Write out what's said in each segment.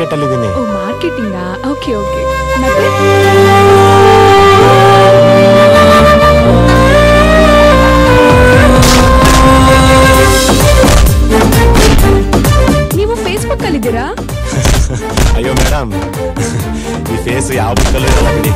market ಅಲ್ಲಿ ಇದೀನಿ ಓ ಮಾರ್ಕೆಟಿಂಗಾ okay okay ಮತ್ತೆ ನೀವು ಫೇಸ್ಬುಕ್ ಅಲ್ಲಿದ್ದೀರಾ ಅಯ್ಯೋ ಮೇಡಮ್ ಈ ಫೇಸ್ ಯಾವ ಬುಕ್ಕಲ್ಲೂ ಇರಲ್ಲ ಬಿಡಿ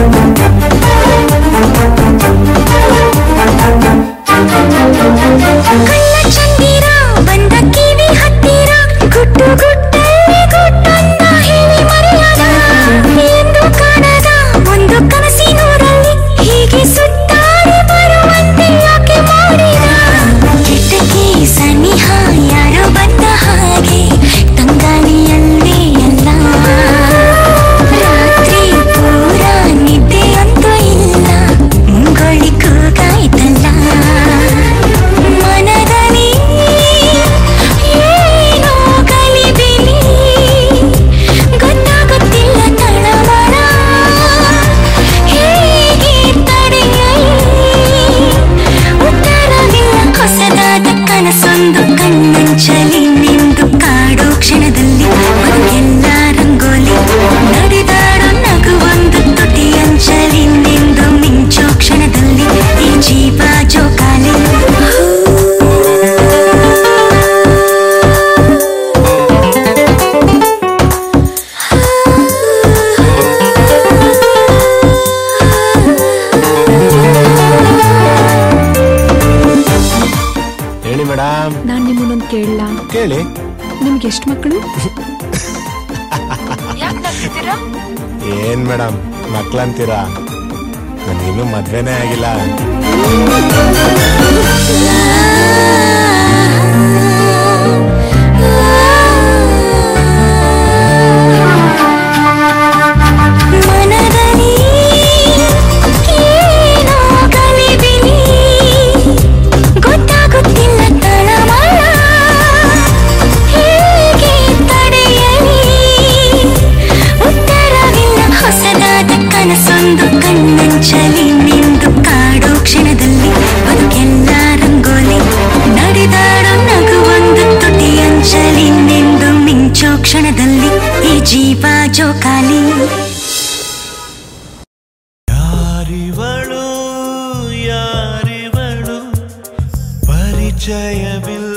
ಕಳ್ಳ ಚಂದಿರ ಬಂದ ಕಿವಿ ಹತ್ತಿರ ಗುಟ್ಟು ಗುಟ್ಟಲ್ಲಿ ಗುಟ್ಟೊಂದ ಹೇಳಿ ಮರೆಯದ ಎಂದು ಕಾಣದ ಒಂದು ಕನಸಿನೂರಲ್ಲಿ ಹೀಗೆ ಸುತ್ತಾಡಿ ಬರುವಂತೆ ಯಾಕೆ ಮಾಡಿದ ಕಿಟಕಿ ಸನಿಹ ಯಾರೋ ಬಂದ ಹಾಗೆ ತಂಗಾಳಿಯಲ್ಲೇ ಎಲ್ಲ ರಾತ್ರಿ ಪೂರ ನಿದ್ದೆ ಅಂತೂ ಇಲ್ಲ ಮುಂಗೊಳ್ಳಿ ಕೂಗಾಯ್ತಲ್ಲ ಮನದಲ್ಲಿ ಏನೋ ಕಲಿಬಿಲಿ ಗೊತ್ತಾಗುತ್ತಿಲ್ಲ ತಳಮಳ ಹೇಗೆ ತಡೆಯಲಿ ಉತ್ತರವಿಲ್ಲ ಹೊಸದಾದ ಕನಸೊಂದು ಕಣ್ಣಂಚಲಿ ನಿಂದು ಕಾಡೋ ಕ್ಷಣದಲ್ಲಿ ಬದುಕೆಲ್ಲ ರಂಗೋಲಿ ನಡೆದಾಡೋ ನಗುವೊಂದು ತುಟಿಯಂಚಲಿ ನಿಂದು ಮಿಂಚೋ ಕ್ಷಣದಲ್ಲಿ ಈ ಜೀವ ಜೋಕಾಲಿ ಹೇಳಿ ಮೇಡಮ್ ನಾನ್ ನಿಮ್ಮನ್ನೊಂದು ಕೇಳಲ್ಲ ಕೇಳಿ ನಿಮ್ಗೆ ಎಷ್ಟು ಮಕ್ಕಳು ಏನ್ ಮೇಡಮ್ ಮಕ್ಳಂತೀರಾ ನನಗಿನ್ನೂ ಮದ್ವೆನೇ ಆಗಿಲ್ಲ ಮನದಲ್ಲಿ ಏನೋ ಕಲಿಬಿಲಿ ಗೊತ್ತಾಗುತ್ತಿಲ್ಲ ತಳಮಳ ಹೇಗೆ ತಡೆಯಲಿ ಉತ್ತರವಿಲ್ಲ ಹೊಸದಾದ ಕನಸೊಂದು ಕಣ್ಣಂಚಲಿ ನಿಂದು ಕಾಡೋ ಕ್ಷಣದಲ್ಲಿ ಬದುಕೆಲ್ಲ ರಂಗೋಲಿ ನಡೆದಾಡೋ ನಗುವೊಂದು ತುಟಿಯಂಚಲಿ ನಿಂದು ಮಿಂಚೋ ಕ್ಷಣದಲ್ಲಿ ಈ ಜೀವ ಜೋಕಾಲಿ ಯಾರಿವಳು ಯಾರಿವಳು ಪರಿಚಯವಿಲ್ಲ